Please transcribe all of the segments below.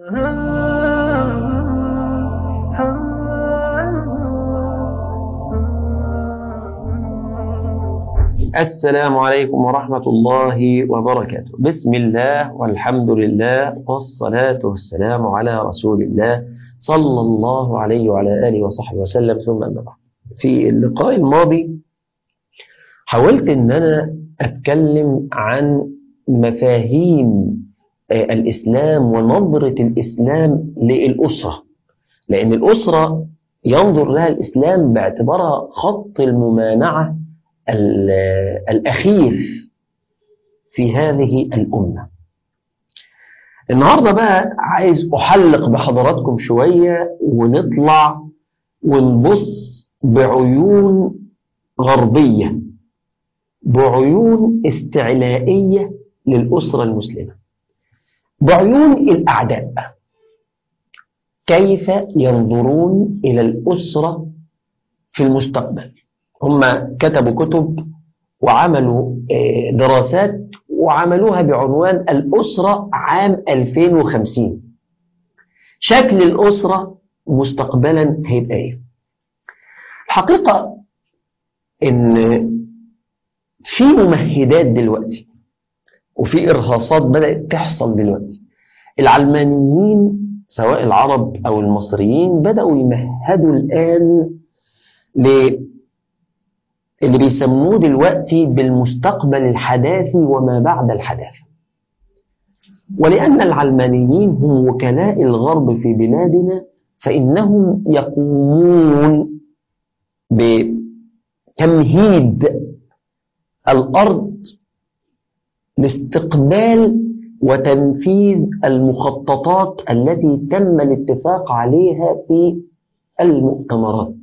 السلام عليكم ورحمة الله وبركاته بسم الله والحمد لله والصلاة والسلام على رسول الله صلى الله عليه وعلى آله وصحبه وسلم ثم أما بعد في اللقاء الماضي حاولت أن أنا أتكلم عن مفاهيم الإسلام ونظرة الإسلام للأسرة لأن الأسرة ينظر لها الإسلام باعتبارها خط الممانعة الأخير في هذه الأمة النهاردة بقى عايز أحلق بحضراتكم شوية ونطلع ونبص بعيون غربية بعيون استعلائية للأسرة المسلمة بعيون الأعداء كيف ينظرون إلى الأسرة في المستقبل هم كتبوا كتب وعملوا دراسات وعملوها بعنوان الأسرة عام 2050 شكل الأسرة مستقبلا هيبقى ايه الحقيقة ان في ممهدات دلوقتي وفي إرهاصات بدأت تحصل دلوقتي العلمانيين سواء العرب أو المصريين بدأوا يمهدوا الآن ل اللي بيسموه دلوقتي بالمستقبل الحداثي وما بعد الحداثة ولأن العلمانيين هم وكلاء الغرب في بلادنا فإنهم يقومون بتمهيد الأرض لاستقبال وتنفيذ المخططات التي تم الاتفاق عليها في المؤتمرات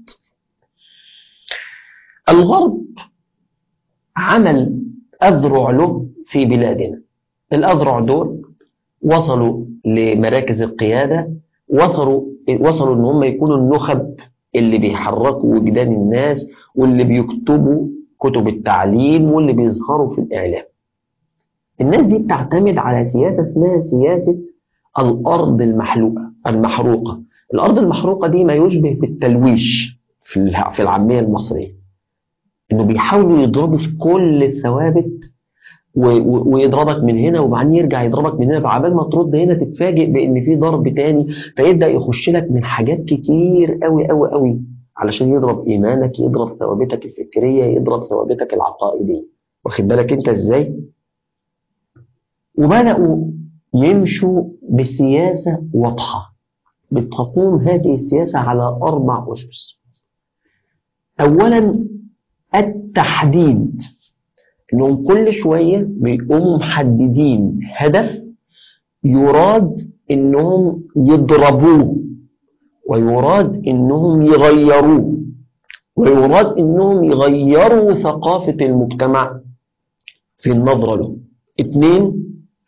الغرب عمل أذرع له في بلادنا الأذرع دول وصلوا لمراكز القيادة وصلوا وصلوا ان هم يكونوا النخب اللي بيحركوا وجدان الناس واللي بيكتبوا كتب التعليم واللي بيظهروا في الإعلام الناس دي بتعتمد على سياسة اسمها سياسة الأرض المحلوقة المحروقة الأرض المحروقة دي ما يشبه بالتلويش في العامية المصرية انه بيحاولوا يضربوا في كل الثوابت ويضربك من هنا وبعدين يرجع يضربك من هنا فعبال ما ترد هنا تتفاجئ بان في ضرب تاني فيبدا يخش لك من حاجات كتير قوي قوي قوي علشان يضرب ايمانك يضرب ثوابتك الفكريه يضرب ثوابتك العقائديه واخد بالك انت ازاي وبداوا يمشوا بسياسه واضحه بتقوم هذه السياسه على اربع اسس اولا التحديد انهم كل شويه بيقوموا محددين هدف يراد انهم يضربوه ويراد انهم يغيروه ويراد انهم يغيروا ثقافه المجتمع في النظره له اثنين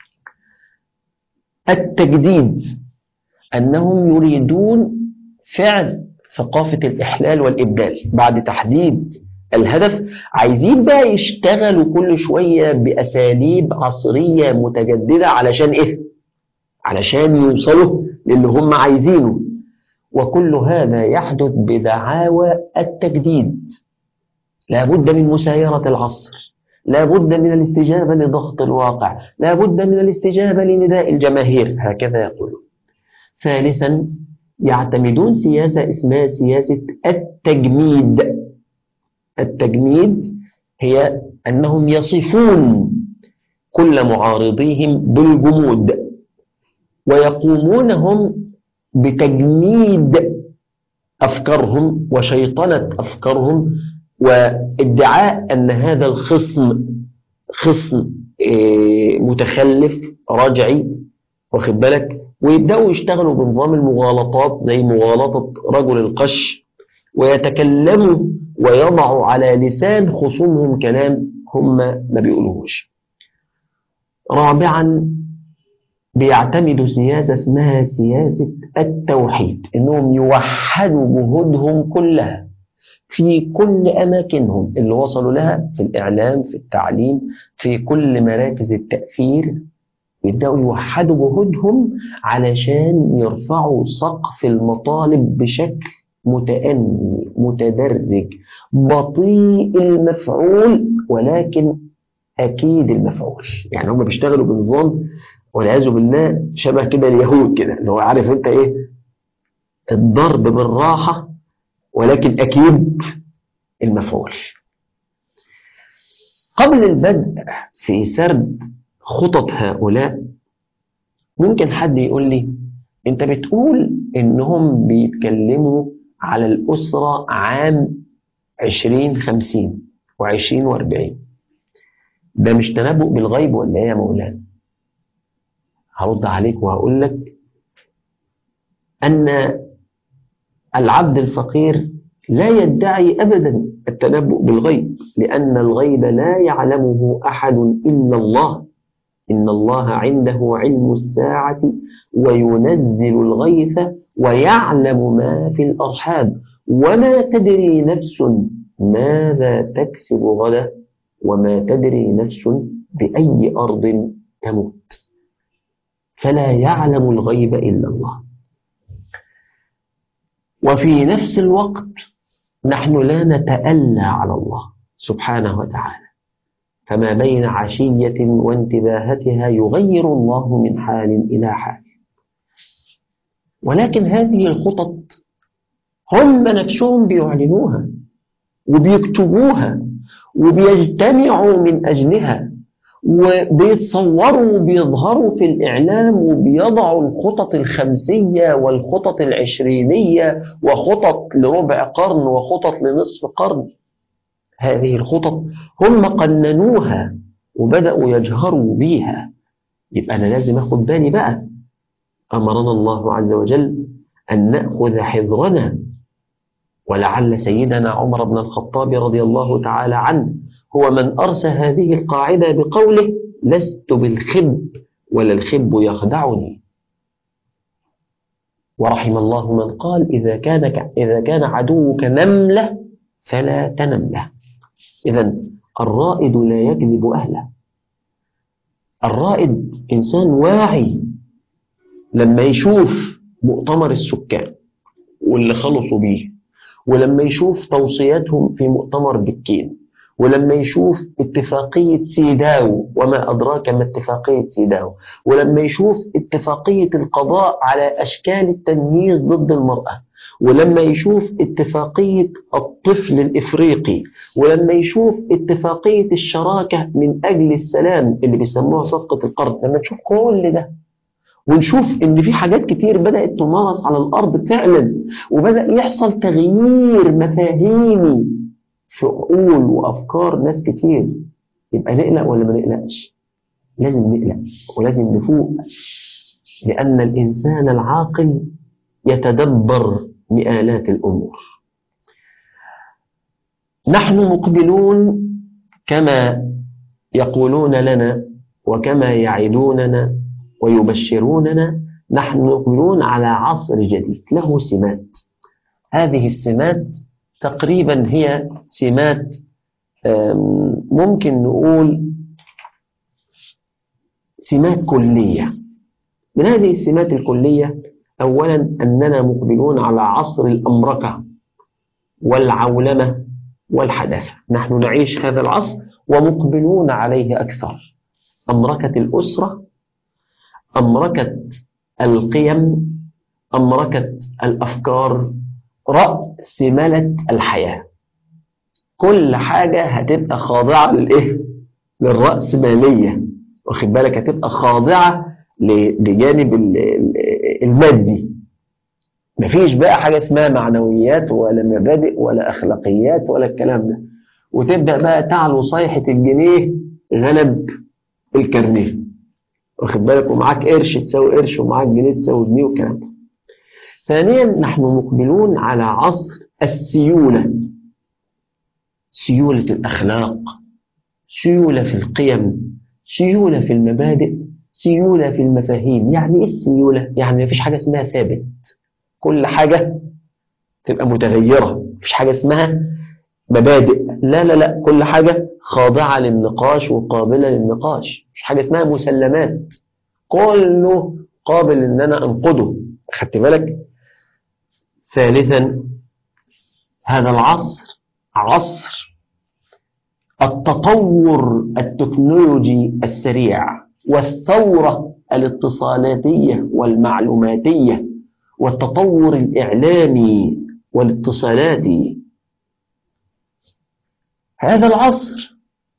التجديد انهم يريدون فعل ثقافه الاحلال والابدال بعد تحديد الهدف عايزين بقى يشتغلوا كل شوية بأساليب عصرية متجددة علشان إيه؟ علشان يوصلوا للي هم عايزينه وكل هذا يحدث بدعاوى التجديد لابد من مسايرة العصر لابد من الاستجابة لضغط الواقع لابد من الاستجابة لنداء الجماهير هكذا يقولون ثالثا يعتمدون سياسة اسمها سياسة التجميد التجميد هي أنهم يصفون كل معارضيهم بالجمود ويقومون هم بتجميد أفكارهم وشيطنة أفكارهم وادعاء أن هذا الخصم خصم متخلف رجعي واخد بالك ويبدأوا يشتغلوا بنظام المغالطات زي مغالطة رجل القش ويتكلموا ويضعوا على لسان خصومهم كلام هم ما بيقولوهوش رابعا بيعتمدوا سياسة اسمها سياسة التوحيد انهم يوحدوا جهودهم كلها في كل أماكنهم اللي وصلوا لها في الإعلام في التعليم في كل مراكز التأثير يبدأوا يوحدوا جهودهم علشان يرفعوا سقف المطالب بشكل متأني متدرج بطيء المفعول ولكن أكيد المفعول يعني هم بيشتغلوا بنظام والعياذ بالله شبه كده اليهود كده اللي هو عارف انت ايه الضرب بالراحة ولكن أكيد المفعول قبل البدء في سرد خطط هؤلاء ممكن حد يقول لي انت بتقول انهم بيتكلموا على الأسرة عام عشرين خمسين وعشرين واربعين ده مش تنبؤ بالغيب ولا ايه يا مولانا هرد عليك وهقول لك أن العبد الفقير لا يدعي أبدا التنبؤ بالغيب لأن الغيب لا يعلمه أحد إلا الله إن الله عنده علم الساعة وينزل الغيث ويعلم ما في الأرحام وما تدري نفس ماذا تكسب غدا وما تدري نفس بأي أرض تموت فلا يعلم الغيب إلا الله وفي نفس الوقت نحن لا نتألى على الله سبحانه وتعالى فما بين عشية وانتباهتها يغير الله من حال إلى حال ولكن هذه الخطط هم نفسهم بيعلنوها وبيكتبوها وبيجتمعوا من أجلها وبيتصوروا وبيظهروا في الإعلام وبيضعوا الخطط الخمسية والخطط العشرينية وخطط لربع قرن وخطط لنصف قرن هذه الخطط هم قننوها وبدأوا يجهروا بيها يبقى أنا لازم أخد بالي بقى أمرنا الله عز وجل أن نأخذ حذرنا ولعل سيدنا عمر بن الخطاب رضي الله تعالى عنه هو من أرسى هذه القاعدة بقوله لست بالخب ولا الخب يخدعني ورحم الله من قال إذا كان إذا كان عدوك نملة فلا تنم له إذا الرائد لا يكذب أهله الرائد إنسان واعي لما يشوف مؤتمر السكان واللي خلصوا بيه ولما يشوف توصياتهم في مؤتمر بكين ولما يشوف اتفاقية سيداو وما أدراك ما اتفاقية سيداو ولما يشوف اتفاقية القضاء على أشكال التمييز ضد المرأة ولما يشوف اتفاقية الطفل الإفريقي ولما يشوف اتفاقية الشراكة من أجل السلام اللي بيسموها صفقة القرن لما نشوف كل ده ونشوف ان في حاجات كتير بدأت تمارس على الأرض فعلا وبدأ يحصل تغيير مفاهيمي في عقول وأفكار ناس كتير يبقى نقلق ولا ما نقلقش لازم نقلق ولازم نفوق لأن الإنسان العاقل يتدبر مئالات الأمور نحن مقبلون كما يقولون لنا وكما يعدوننا ويبشروننا نحن مقبلون على عصر جديد له سمات هذه السمات تقريبا هي سمات ممكن نقول سمات كلية من هذه السمات الكلية أولا أننا مقبلون على عصر الأمركة والعولمة والحداثة نحن نعيش هذا العصر ومقبلون عليه أكثر أمركة الأسرة أمركة القيم أمركة الأفكار رأس ملة الحياة كل حاجة هتبقى خاضعة للإيه؟ للرأسمالية واخد بالك هتبقى خاضعة لجانب المادي مفيش بقى حاجة اسمها معنويات ولا مبادئ ولا أخلاقيات ولا الكلام ده وتبدأ بقى تعلو صيحة الجنيه غلب الكارنيه واخد بالك ومعاك قرش تساوي قرش ومعاك جنيه تساوي جنيه والكلام ده ثانيا نحن مقبلون على عصر السيولة سيولة الأخلاق سيولة في القيم سيولة في المبادئ سيولة في المفاهيم يعني إيه السيولة؟ يعني مفيش حاجة اسمها ثابت كل حاجة تبقى متغيرة مفيش حاجة اسمها مبادئ لا لا لا كل حاجة خاضعة للنقاش وقابلة للنقاش مفيش حاجة اسمها مسلمات كله قابل ان انا انقده خدت بالك ثالثا هذا العصر عصر التطور التكنولوجي السريع والثورة الاتصالاتية والمعلوماتية والتطور الإعلامي والاتصالاتي هذا العصر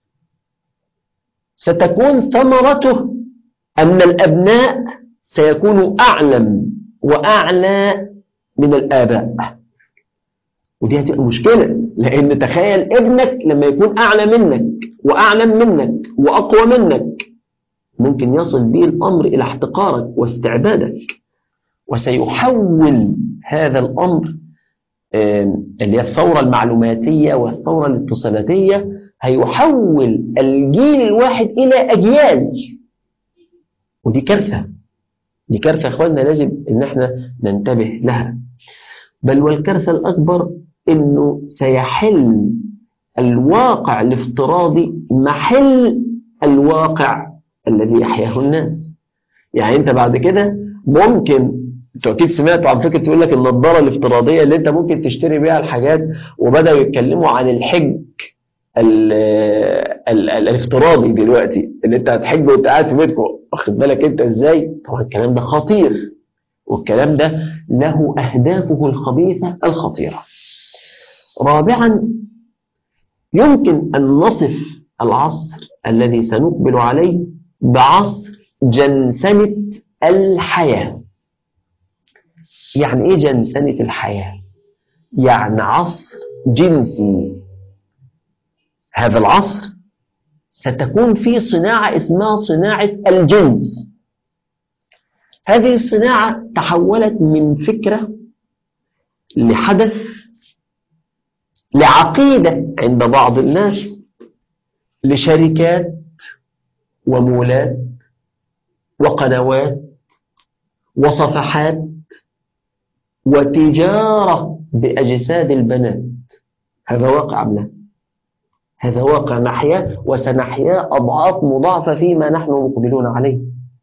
ستكون ثمرته أن الأبناء سيكونوا أعلم وأعلى من الآباء ودي هتبقى مشكلة لأن تخيل ابنك لما يكون أعلى منك وأعلم منك وأقوى منك ممكن يصل به الأمر إلى احتقارك واستعبادك وسيحول هذا الأمر اللي هي الثورة المعلوماتية والثورة الاتصالاتية هيحول الجيل الواحد إلى أجيال ودي كارثة دي كارثة يا إخواننا لازم إن احنا ننتبه لها بل والكارثة الأكبر إنه سيحل الواقع الافتراضي محل الواقع الذي يحياه الناس يعني أنت بعد كده ممكن انتوا اكيد سمعتوا عن فكره يقول لك النضاره الافتراضيه اللي انت ممكن تشتري بيها الحاجات وبداوا يتكلموا عن الحج ال ال ال الافتراضي دلوقتي اللي انت هتحج وانت قاعد في بيتكم واخد بالك انت ازاي طبعا الكلام ده خطير والكلام ده له اهدافه الخبيثه الخطيره رابعا يمكن ان نصف العصر الذي سنقبل عليه بعصر جنسنه الحياه يعني ايه جنسنة الحياة يعني عصر جنسي هذا العصر ستكون فيه صناعة اسمها صناعة الجنس هذه الصناعة تحولت من فكرة لحدث لعقيدة عند بعض الناس لشركات ومولات وقنوات وصفحات وتجارة بأجساد البنات هذا واقع أم لا؟ هذا واقع نحياه وسنحياه أضعاف مضاعفة فيما نحن مقبلون عليه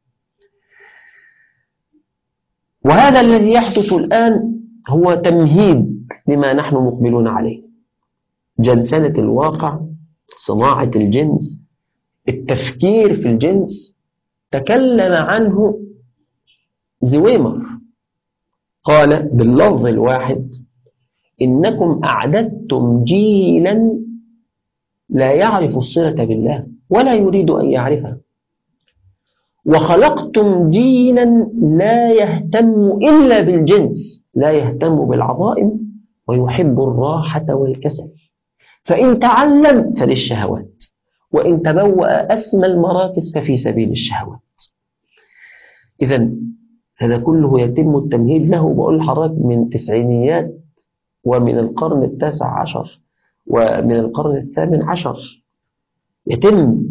وهذا الذي يحدث الآن هو تمهيد لما نحن مقبلون عليه جنسنة الواقع صناعة الجنس التفكير في الجنس تكلم عنه زويمر قال باللفظ الواحد إنكم أعددتم جيلا لا يعرف الصلة بالله ولا يريد أن يعرفها وخلقتم جيلا لا يهتم إلا بالجنس لا يهتم بالعظائم ويحب الراحة والكسل فإن تعلم فللشهوات وإن تبوأ أسمى المراكز ففي سبيل الشهوات إذا هذا كله يتم التمهيد له بقول لحضرتك من تسعينيات ومن القرن التاسع عشر ومن القرن الثامن عشر يتم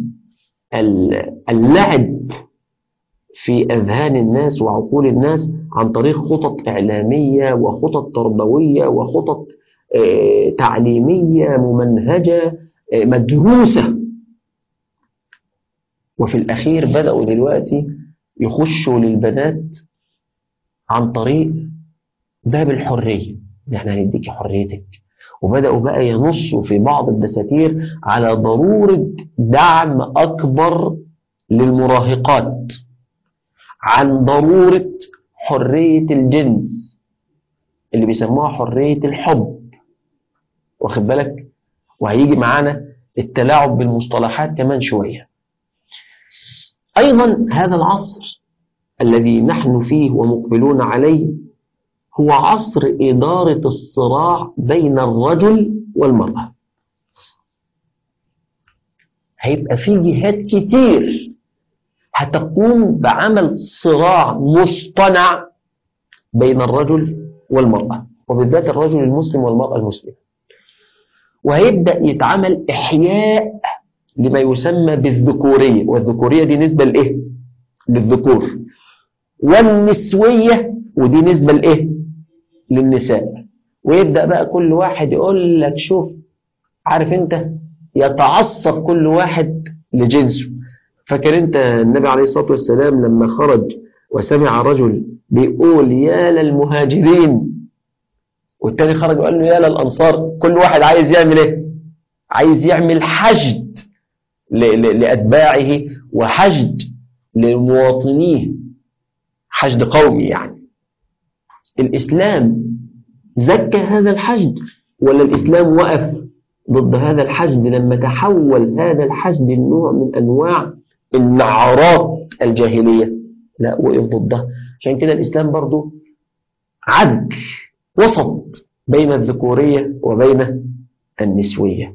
اللعب في أذهان الناس وعقول الناس عن طريق خطط إعلامية وخطط تربوية وخطط تعليمية ممنهجة مدروسة وفي الأخير بدأوا دلوقتي يخشوا للبنات عن طريق باب الحرية احنا هنديك حريتك وبدأوا بقى ينصوا في بعض الدساتير على ضرورة دعم أكبر للمراهقات عن ضرورة حرية الجنس اللي بيسموها حرية الحب واخد بالك وهيجي معانا التلاعب بالمصطلحات كمان شوية أيضا هذا العصر الذي نحن فيه ومقبلون عليه هو عصر إدارة الصراع بين الرجل والمرأة هيبقى في جهات كتير هتقوم بعمل صراع مصطنع بين الرجل والمرأة وبالذات الرجل المسلم والمرأة المسلمة وهيبدأ يتعمل إحياء لما يسمى بالذكورية والذكورية دي نسبة لإيه؟ للذكور والنسوية ودي نسبة لإيه؟ للنساء ويبدأ بقى كل واحد يقول لك شوف عارف انت يتعصب كل واحد لجنسه فاكر انت النبي عليه الصلاة والسلام لما خرج وسمع رجل بيقول يا للمهاجرين والتاني خرج وقال له يا للأنصار كل واحد عايز يعمل ايه عايز يعمل حشد لأتباعه وحشد لمواطنيه حشد قومي يعني الإسلام زكى هذا الحشد ولا الإسلام وقف ضد هذا الحشد لما تحول هذا الحشد لنوع من أنواع النعرات الجاهلية لا وقف ضدها عشان كده الإسلام برضو عدل وسط بين الذكورية وبين النسوية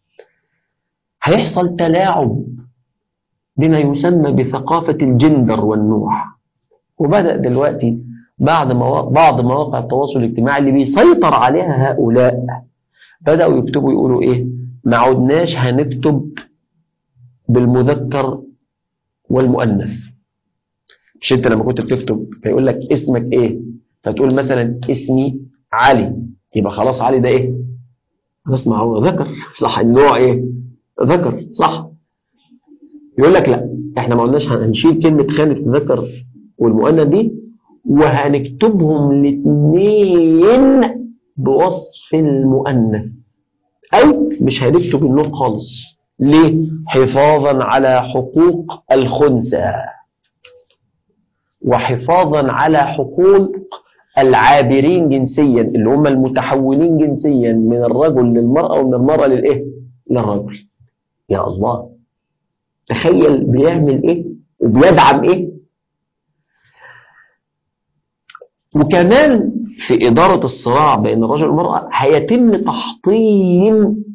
هيحصل تلاعب بما يسمى بثقافة الجندر والنوع وبدأ دلوقتي بعد مواقع بعض مواقع التواصل الاجتماعي اللي بيسيطر عليها هؤلاء بدأوا يكتبوا يقولوا إيه ما عدناش هنكتب بالمذكر والمؤنث مش انت لما كنت بتكتب فيقول لك اسمك ايه فتقول مثلا اسمي علي يبقى خلاص علي ده ايه اسمع هو ذكر صح النوع ايه ذكر صح يقول لك لا احنا ما قلناش هنشيل كلمة خانة ذكر والمؤنث دي وهنكتبهم الاثنين بوصف المؤنث أو مش هنكتب النوع خالص ليه؟ حفاظا على حقوق الخنثى وحفاظا على حقوق العابرين جنسيا اللي هم المتحولين جنسيا من الرجل للمرأة ومن المرأة للإيه؟ للرجل يا الله تخيل بيعمل إيه وبيدعم إيه وكمان في إدارة الصراع بين الرجل والمرأة هيتم تحطيم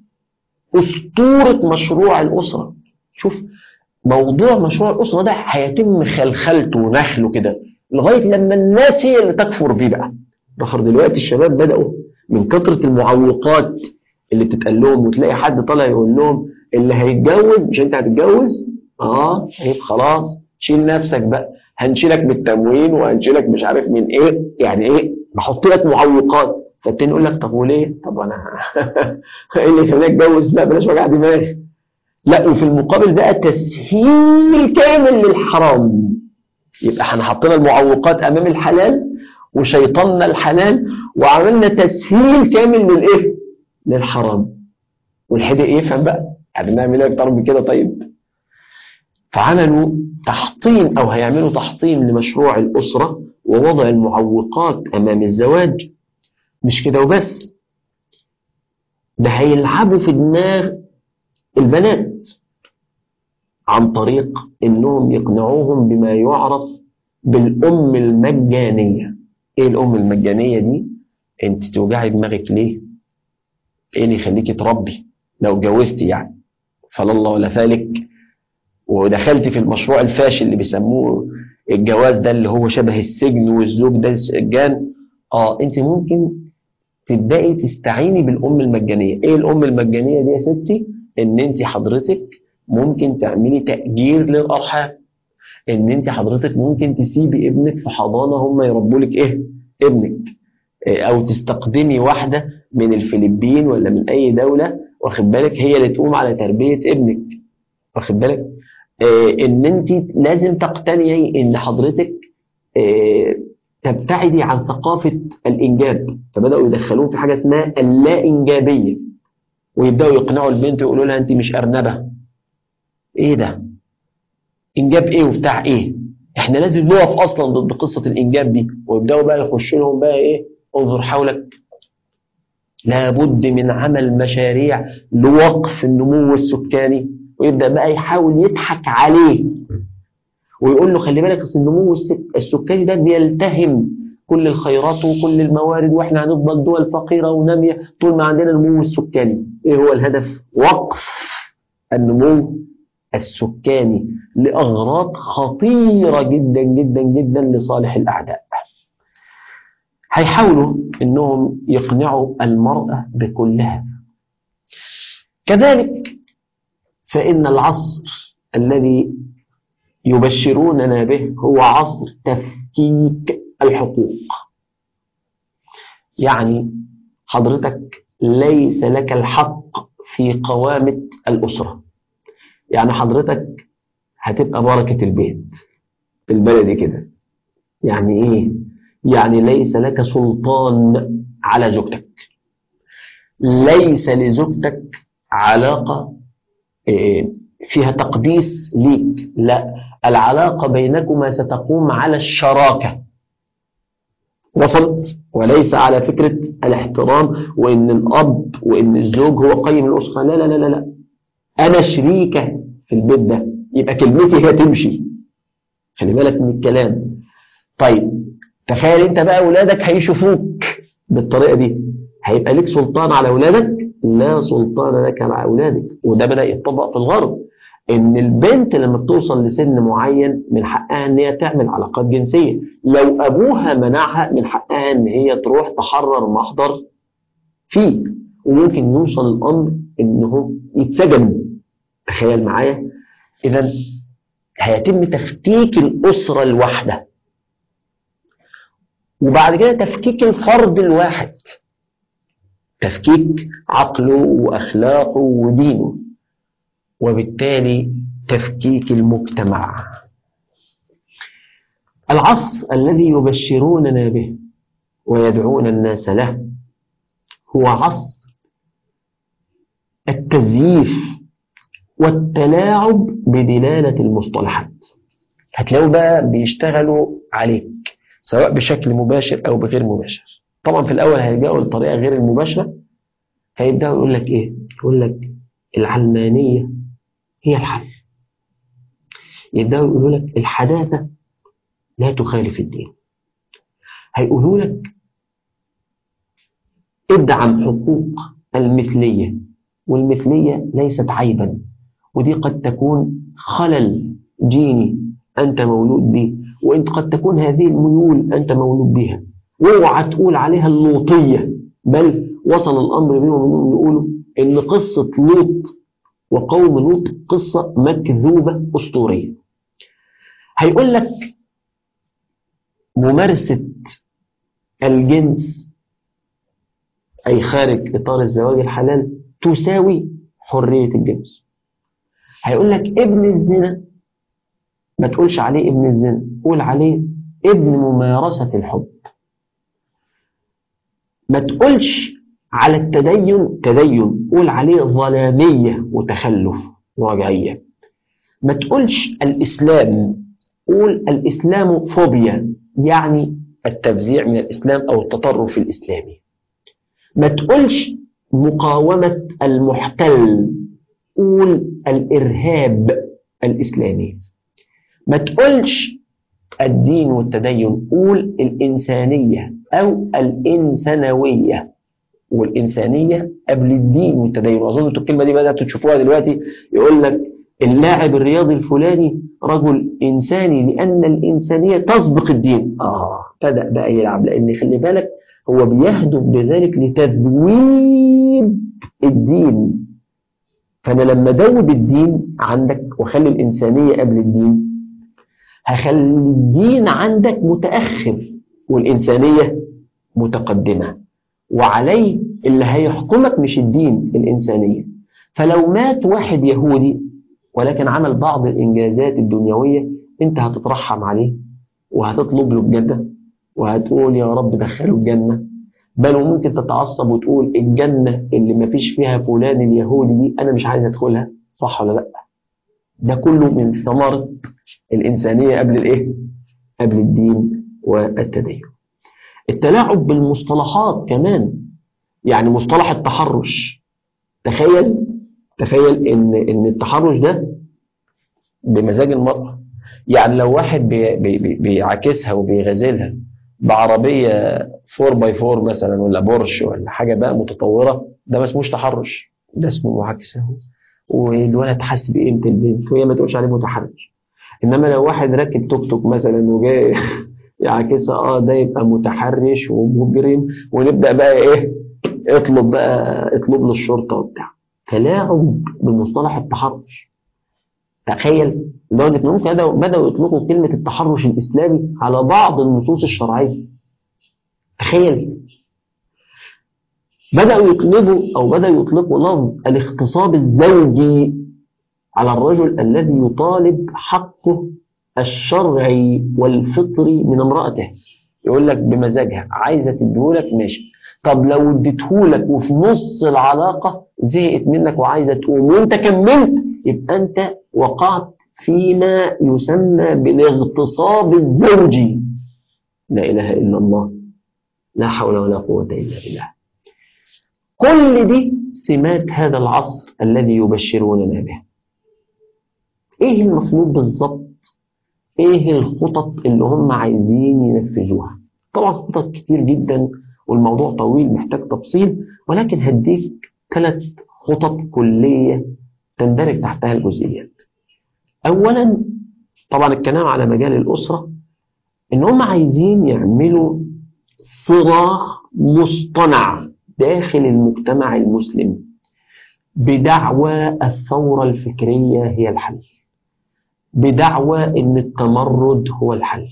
أسطورة مشروع الأسرة شوف موضوع مشروع الأسرة ده هيتم خلخلته ونخله كده لغاية لما الناس هي اللي تكفر بيه بقى رخر دلوقتي الشباب بدأوا من كثرة المعوقات اللي بتتقال لهم وتلاقي حد طالع يقول لهم اللي هيتجوز مش انت هتتجوز اه طيب خلاص شيل نفسك بقى هنشيلك من التموين وهنشيلك مش عارف من ايه يعني ايه بحط لك معوقات فالتاني يقول لك طب وليه طب انا ايه اللي يخليني اتجوز لا بلاش وجع دماغ لا وفي المقابل بقى تسهيل كامل للحرام يبقى احنا حطينا المعوقات امام الحلال وشيطاننا الحلال وعملنا تسهيل كامل للايه للحرام والحدق يفهم بقى يعني نعمل ايه اكتر من كده طيب فعملوا تحطيم او هيعملوا تحطيم لمشروع الاسره ووضع المعوقات امام الزواج مش كده وبس ده هيلعبوا في دماغ البنات عن طريق انهم يقنعوهم بما يعرف بالام المجانيه ايه الام المجانيه دي انت توجعي دماغك ليه ايه اللي يخليكي تربي لو اتجوزتي يعني فلا الله ولا فالك ودخلت في المشروع الفاشل اللي بيسموه الجواز ده اللي هو شبه السجن والزوج ده السجان اه انت ممكن تبداي تستعيني بالام المجانيه ايه الام المجانيه دي يا ستي ان انت حضرتك ممكن تعملي تاجير للارحام ان انت حضرتك ممكن تسيبي ابنك في حضانه هم يربوا لك ايه ابنك إيه او تستقدمي واحده من الفلبين ولا من اي دوله واخد بالك هي اللي تقوم على تربيه ابنك واخد بالك إيه ان انت لازم تقتنعي ان حضرتك إيه تبتعدي عن ثقافة الإنجاب فبدأوا يدخلوه في حاجة اسمها اللا إنجابية ويبدأوا يقنعوا البنت ويقولوا لها أنت مش أرنبة إيه ده إنجاب إيه وبتاع إيه إحنا لازم نقف أصلا ضد قصة الإنجاب دي ويبدأوا بقى يخشوا لهم بقى إيه انظر حولك لابد من عمل مشاريع لوقف النمو السكاني ويبدأ بقى يحاول يضحك عليه ويقول له خلي بالك اصل النمو السكاني ده بيلتهم كل الخيرات وكل الموارد واحنا هنفضل دول فقيره وناميه طول ما عندنا النمو السكاني ايه هو الهدف وقف النمو السكاني لاغراض خطيره جدا جدا جدا لصالح الاعداء هيحاولوا انهم يقنعوا المراه بكل هذا كذلك فان العصر الذي يبشروننا به هو عصر تفكيك الحقوق يعني حضرتك ليس لك الحق في قوامة الأسرة يعني حضرتك هتبقى بركة البيت البلدي كده يعني ايه يعني ليس لك سلطان على زوجتك ليس لزوجتك علاقة فيها تقديس ليك لا العلاقة بينكما ستقوم على الشراكة وصلت وليس على فكرة الاحترام وإن الأب وإن الزوج هو قيم الأسرة لا لا لا لا, لا. أنا شريكة في البيت ده يبقى كلمتي هي تمشي خلي بالك من الكلام طيب تخيل انت بقى اولادك هيشوفوك بالطريقه دي هيبقى لك سلطان على اولادك لا سلطان لك على اولادك وده بدا يتطبق في الغرب ان البنت لما بتوصل لسن معين من حقها ان هي تعمل علاقات جنسيه لو ابوها منعها من حقها ان هي تروح تحرر محضر فيه وممكن يوصل الامر انهم يتسجنوا تخيل معايا اذا هيتم تفكيك الاسره الواحده وبعد كده تفكيك الفرد الواحد تفكيك عقله واخلاقه ودينه وبالتالي تفكيك المجتمع العصر الذي يبشروننا به ويدعون الناس له هو عصر التزييف والتلاعب بدلالة المصطلحات هتلاقوا بقى بيشتغلوا عليك سواء بشكل مباشر أو بغير مباشر طبعا في الأول هيلجأوا للطريقة غير المباشرة هيبدأوا يقول لك إيه يقول لك العلمانية هي الحل يبدأوا يقولوا لك الحداثة لا تخالف الدين هيقولوا لك ادعم حقوق المثلية والمثلية ليست عيبا ودي قد تكون خلل جيني أنت مولود به وانت قد تكون هذه الميول أنت مولود بها واوعى تقول عليها اللوطية بل وصل الأمر بهم أنهم يقولوا إن قصة لوط وقوم لوط قصة مكذوبة أسطورية هيقول لك ممارسة الجنس أي خارج إطار الزواج الحلال تساوي حرية الجنس هيقول لك ابن الزنا ما تقولش عليه ابن الزنا قول عليه ابن ممارسة الحب ما تقولش على التدين تدين قول عليه ظلامية وتخلف ورجعية ما تقولش الإسلام قول الإسلام فوبيا يعني التفزيع من الإسلام أو التطرف الإسلامي ما تقولش مقاومة المحتل قول الإرهاب الإسلامي ما تقولش الدين والتدين قول الإنسانية أو الإنسانوية والإنسانية قبل الدين والتدين وأظن أنتوا الكلمة دي بدأتوا تشوفوها دلوقتي يقول لك اللاعب الرياضي الفلاني رجل إنساني لأن الإنسانية تسبق الدين آه بدأ بقى يلعب لأن خلي بالك هو بيهدف بذلك لتذويب الدين فأنا لما دوب الدين عندك وخلي الإنسانية قبل الدين هخلي الدين عندك متأخر والإنسانية متقدمة وعليه اللي هيحكمك مش الدين الإنسانية فلو مات واحد يهودي ولكن عمل بعض الإنجازات الدنيوية أنت هتترحم عليه وهتطلب له الجنة وهتقول يا رب دخله الجنة بل وممكن تتعصب وتقول الجنة اللي ما فيش فيها فلان اليهودي دي أنا مش عايز أدخلها صح ولا لأ ده كله من ثمرة الإنسانية قبل الإيه؟ قبل الدين والتدين التلاعب بالمصطلحات كمان يعني مصطلح التحرش تخيل تخيل ان ان التحرش ده بمزاج المرأة يعني لو واحد بي بي بيعاكسها وبيغازلها بعربية 4 باي 4 مثلا ولا بورش ولا حاجة بقى متطورة ده ما اسموش تحرش ده اسمه معاكسة والولد حس بقيمة البنت وهي ما تقولش عليه متحرش انما لو واحد راكب توك توك مثلا وجاي يعاكسها اه ده يبقى متحرش ومجرم ونبدا بقى ايه اطلب بقى اطلب له الشرطه وبتاع تلاعب بمصطلح التحرش تخيل لدرجه ان ممكن بداوا يطلقوا كلمه التحرش الاسلامي على بعض النصوص الشرعيه تخيل بداوا يطلبوا او بداوا يطلقوا لفظ الاغتصاب الزوجي على الرجل الذي يطالب حقه الشرعي والفطري من امرأته يقول لك بمزاجها عايزة تديهولك ماشي طب لو اديتهولك وفي نص العلاقة زهقت منك وعايزة تقوم وانت كملت يبقى انت وقعت فيما يسمى بالاغتصاب الزوجي لا إله إلا الله لا حول ولا قوة إلا بالله كل دي سمات هذا العصر الذي يبشروننا به ايه المطلوب بالظبط ايه الخطط اللي هم عايزين ينفذوها طبعا خطط كتير جدا والموضوع طويل محتاج تفصيل ولكن هديك ثلاث خطط كلية تندرج تحتها الجزئيات اولا طبعا الكلام على مجال الاسرة ان هم عايزين يعملوا صراع مصطنع داخل المجتمع المسلم بدعوى الثورة الفكرية هي الحل بدعوى ان التمرد هو الحل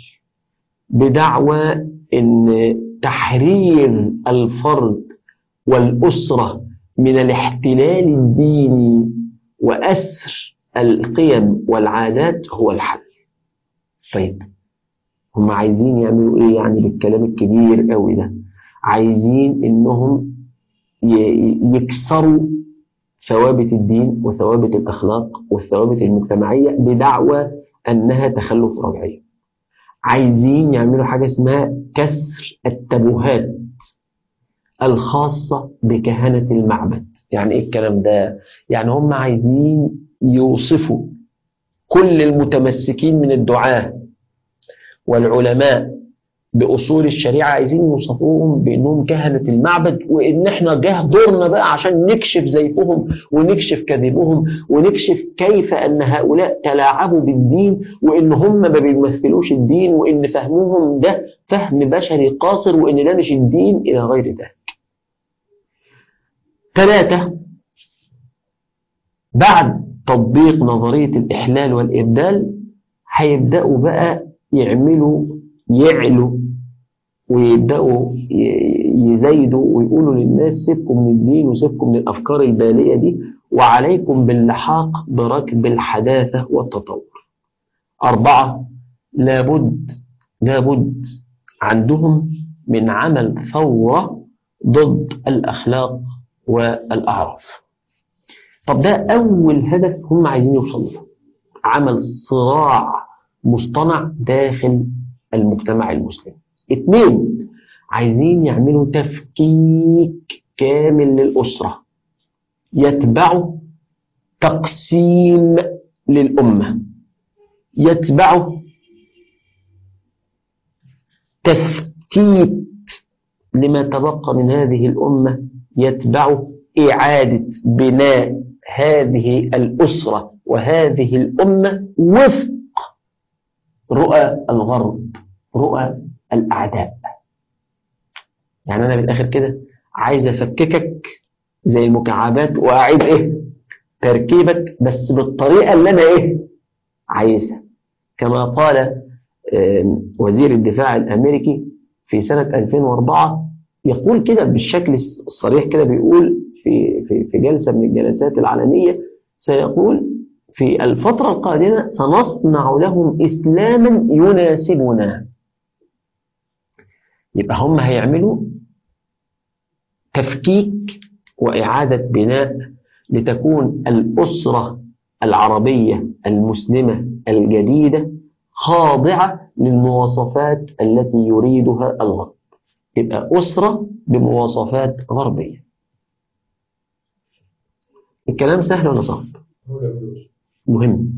بدعوى ان تحرير الفرد والأسرة من الاحتلال الديني وأسر القيم والعادات هو الحل طيب هم عايزين يعملوا ايه يعني بالكلام الكبير قوي ده عايزين انهم يكسروا ثوابت الدين وثوابت الأخلاق والثوابت المجتمعية بدعوى أنها تخلف رجعي عايزين يعملوا حاجة اسمها كسر التبهات الخاصة بكهنة المعبد يعني ايه الكلام ده يعني هم عايزين يوصفوا كل المتمسكين من الدعاة والعلماء بأصول الشريعة عايزين يوصفوهم بأنهم كهنة المعبد وإن إحنا جه دورنا بقى عشان نكشف زيفهم ونكشف كذبهم ونكشف كيف أن هؤلاء تلاعبوا بالدين وإن هم ما بيمثلوش الدين وإن فهمهم ده فهم بشري قاصر وإن ده مش الدين إلى غير ذلك. ثلاثة بعد تطبيق نظرية الإحلال والإبدال هيبدأوا بقى يعملوا يعلوا ويبدأوا يزايدوا ويقولوا للناس سيبكم من الدين وسيبكم من الأفكار البالية دي وعليكم باللحاق بركب الحداثة والتطور أربعة لابد لابد عندهم من عمل ثورة ضد الأخلاق والأعراف طب ده أول هدف هم عايزين يوصلوا له عمل صراع مصطنع داخل المجتمع المسلم اثنين عايزين يعملوا تفكيك كامل للأسرة يتبعوا تقسيم للأمة يتبعوا تفتيت لما تبقى من هذه الأمة يتبعوا إعادة بناء هذه الأسرة وهذه الأمة وفق رؤى الغرب رؤى الأعداء يعني أنا بالآخر كده عايز أفككك زي المكعبات وأعيد إيه تركيبك بس بالطريقة اللي أنا إيه عايزها كما قال وزير الدفاع الأمريكي في سنة 2004 يقول كده بالشكل الصريح كده بيقول في في في جلسة من الجلسات العلنية سيقول في الفترة القادمة سنصنع لهم إسلاما يناسبنا يبقى هم هيعملوا تفكيك وإعادة بناء لتكون الأسرة العربية المسلمة الجديدة خاضعة للمواصفات التي يريدها الغرب يبقى أسرة بمواصفات غربية الكلام سهل ولا صعب؟ مهم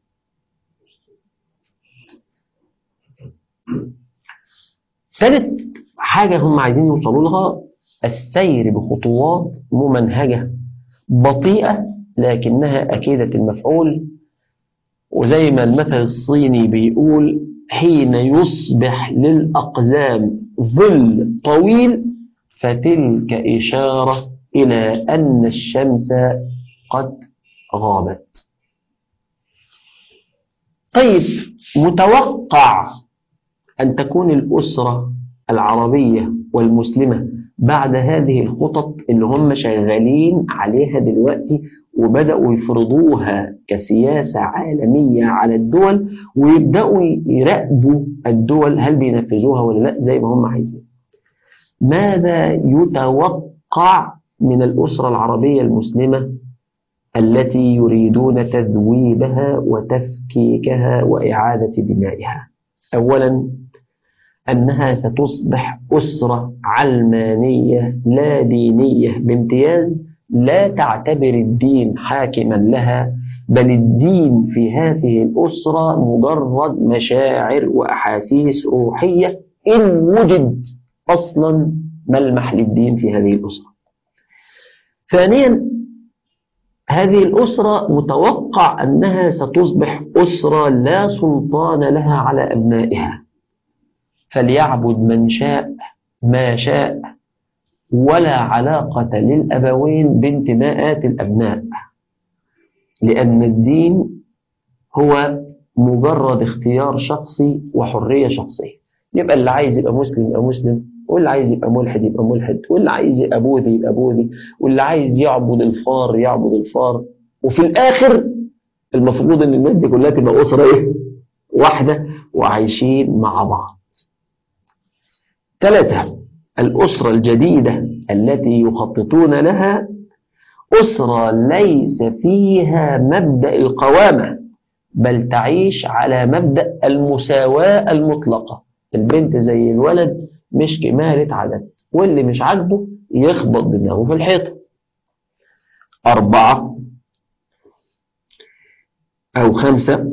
ثالث حاجة هم عايزين يوصلوا لها السير بخطوات ممنهجة بطيئة لكنها أكيدة المفعول وزي ما المثل الصيني بيقول حين يصبح للأقزام ظل طويل فتلك إشارة إلى أن الشمس قد غابت طيب متوقع أن تكون الأسرة العربية والمسلمة بعد هذه الخطط اللي هم شغالين عليها دلوقتي وبدأوا يفرضوها كسياسة عالمية على الدول ويبدأوا يراقبوا الدول هل بينفذوها ولا لا زي ما هم عايزين ماذا يتوقع من الأسرة العربية المسلمة التي يريدون تذويبها وتفكيكها وإعادة بنائها أولا أنها ستصبح أسرة علمانية لا دينية بامتياز لا تعتبر الدين حاكما لها بل الدين في هذه الأسرة مجرد مشاعر وأحاسيس روحية إن وجد أصلا ملمح للدين في هذه الأسرة ثانيا هذه الأسرة متوقع أنها ستصبح أسرة لا سلطان لها على أبنائها فليعبد من شاء ما شاء ولا علاقة للأبوين بانتماءات الأبناء لأن الدين هو مجرد اختيار شخصي وحرية شخصية يبقى اللي عايز يبقى مسلم يبقى مسلم واللي عايز يبقى ملحد يبقى ملحد واللي عايز يبقى بوذي يبقى بوذي واللي عايز يعبد الفار يعبد الفار وفي الآخر المفروض ان الناس دي كلها تبقى أسرة ايه واحدة وعايشين مع بعض ثلاثة الأسرة الجديدة التي يخططون لها أسرة ليس فيها مبدأ القوامة بل تعيش على مبدأ المساواة المطلقة البنت زي الولد مش كمالة عدد واللي مش عاجبه يخبط دماغه في الحيطة أربعة أو خمسة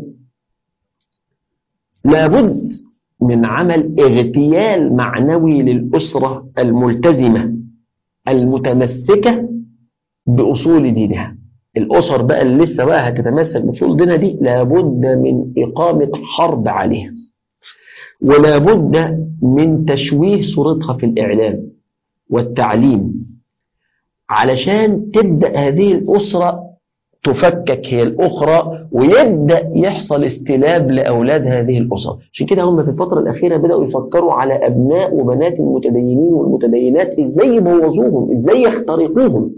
لابد من عمل اغتيال معنوي للأسرة الملتزمة المتمسكة بأصول دينها الأسر بقى اللي لسه بقى هتتمسك بأصول دينها دي لابد من إقامة حرب عليها ولابد من تشويه صورتها في الإعلام والتعليم علشان تبدأ هذه الأسرة تفكك هي الأخرى ويبدأ يحصل استلاب لأولاد هذه الأسر عشان كده هم في الفترة الأخيرة بدأوا يفكروا على أبناء وبنات المتدينين والمتدينات إزاي يبوظوهم إزاي يخترقوهم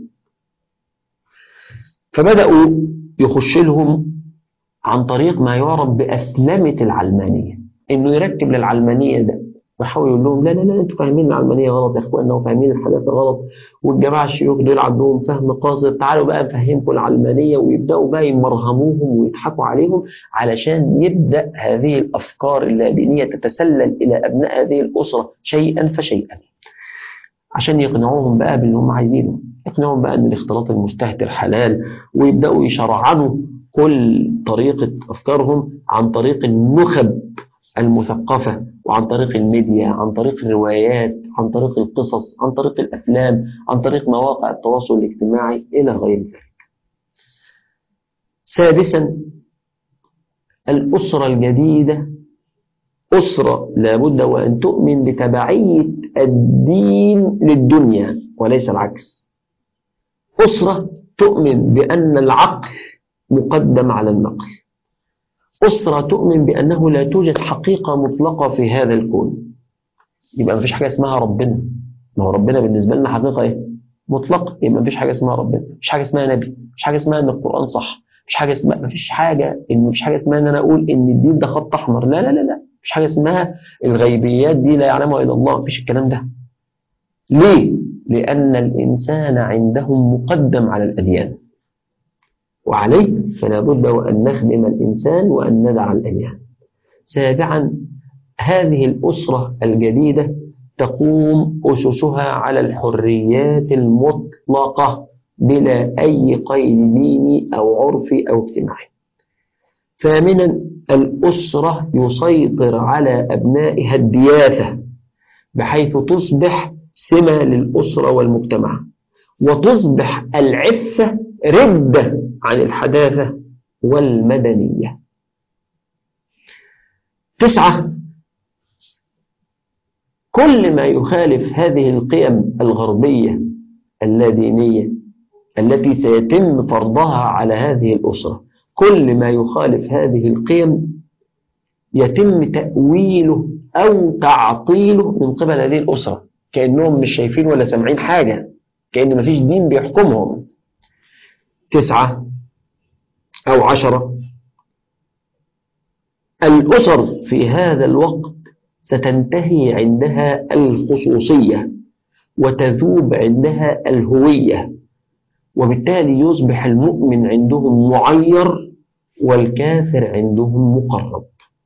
فبدأوا يخش لهم عن طريق ما يعرف بأسلمة العلمانية إنه يركب للعلمانية ده ويحاول يقول لهم لا لا لا انتوا فاهمين العلمانيه غلط يا اخوانا وفاهمين الحاجات غلط والجماعه الشيوخ دول عندهم فهم قاصر تعالوا بقى نفهمكم العلمانيه ويبداوا بقى يمرهموهم ويضحكوا عليهم علشان يبدا هذه الافكار اللادينيه تتسلل الى ابناء هذه الاسره شيئا فشيئا عشان يقنعوهم بقى باللي هم عايزينه يقنعوهم بقى ان الاختلاط المستهتر حلال ويبداوا يشرعنوا كل طريقه افكارهم عن طريق النخب المثقفة وعن طريق الميديا عن طريق الروايات عن طريق القصص عن طريق الأفلام عن طريق مواقع التواصل الاجتماعي إلى غير ذلك سادسا الأسرة الجديدة أسرة لابد وأن تؤمن بتبعية الدين للدنيا وليس العكس أسرة تؤمن بأن العقل مقدم على النقل أسرة تؤمن بأنه لا توجد حقيقة مطلقة في هذا الكون يبقى مفيش حاجة اسمها ربنا ما هو ربنا بالنسبة لنا حقيقة إيه؟ مطلقة يبقى مفيش حاجة اسمها ربنا مفيش حاجة اسمها نبي مفيش حاجة اسمها إن القرآن صح مفيش حاجة اسمها مفيش حاجة إن مفيش حاجة اسمها إن أنا أقول إن الدين ده خط أحمر لا لا لا لا مفيش حاجة اسمها الغيبيات دي لا يعلمها إلا الله مفيش الكلام ده ليه؟ لأن الإنسان عندهم مقدم على الأديان وعليه فلا بد وأن نخدم الإنسان وأن ندع الأديان سابعا هذه الأسرة الجديدة تقوم أسسها على الحريات المطلقة بلا أي قيد ديني أو عرفي أو اجتماعي ثامنا الأسرة يسيطر على أبنائها الدياثة بحيث تصبح سمة للأسرة والمجتمع وتصبح العفة ردة عن الحداثة والمدنية تسعة كل ما يخالف هذه القيم الغربية اللادينية التي سيتم فرضها على هذه الأسرة كل ما يخالف هذه القيم يتم تأويله أو تعطيله من قبل هذه الأسرة كأنهم مش شايفين ولا سامعين حاجة كأن مفيش دين بيحكمهم تسعة أو عشرة الأسر في هذا الوقت ستنتهي عندها الخصوصية وتذوب عندها الهوية وبالتالي يصبح المؤمن عندهم معير والكافر عندهم مقرب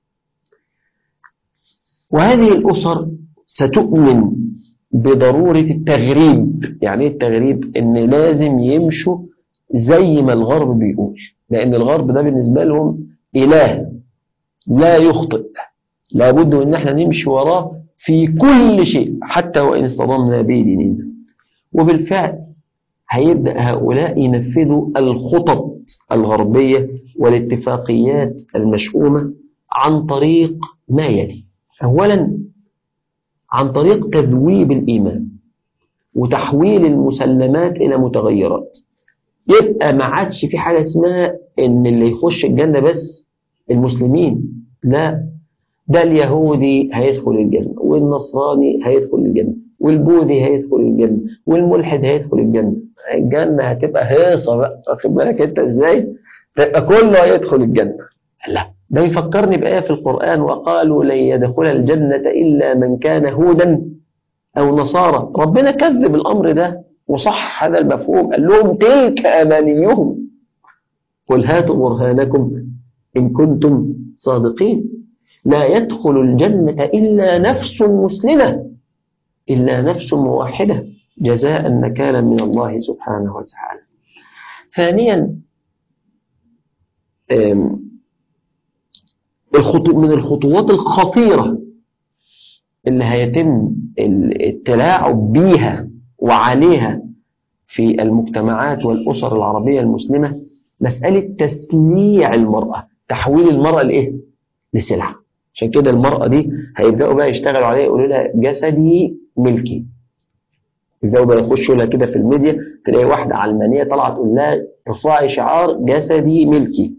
وهذه الأسر ستؤمن بضرورة التغريب يعني ايه التغريب ان لازم يمشوا زي ما الغرب بيقول لان الغرب ده بالنسبة لهم اله لا يخطئ لابد ان احنا نمشي وراه في كل شيء حتى وان اصطدمنا به ديننا وبالفعل هيبدأ هؤلاء ينفذوا الخطط الغربية والاتفاقيات المشؤومة عن طريق ما يلي أولا عن طريق تذويب الإيمان وتحويل المسلمات إلى متغيرات يبقى ما عادش في حاجة اسمها إن اللي يخش الجنة بس المسلمين لا ده اليهودي هيدخل الجنة والنصراني هيدخل الجنة والبوذي هيدخل الجنة والملحد هيدخل الجنة الجنة هتبقى هيصة بقى واخد بالك انت ازاي تبقى كله هيدخل الجنة لا ده يفكرني بآية في القرآن وقالوا لن يدخل الجنة إلا من كان هودا أو نصارى ربنا كذب الأمر ده وصح هذا المفهوم قال لهم تلك أمانيهم قل هاتوا برهانكم إن كنتم صادقين لا يدخل الجنة إلا نفس مسلمة إلا نفس موحدة جزاء نكالا من الله سبحانه وتعالى ثانيا من الخطوات الخطيرة اللي هيتم التلاعب بيها وعليها في المجتمعات والأسر العربية المسلمة مسألة تسليع المرأة تحويل المرأة لإيه؟ لسلعة عشان كده المرأة دي هيبدأوا بقى يشتغلوا عليها يقولوا لها جسدي ملكي يبدأوا بقى يخشوا لها كده في الميديا تلاقي واحدة علمانية طالعة تقول لها ارفعي شعار جسدي ملكي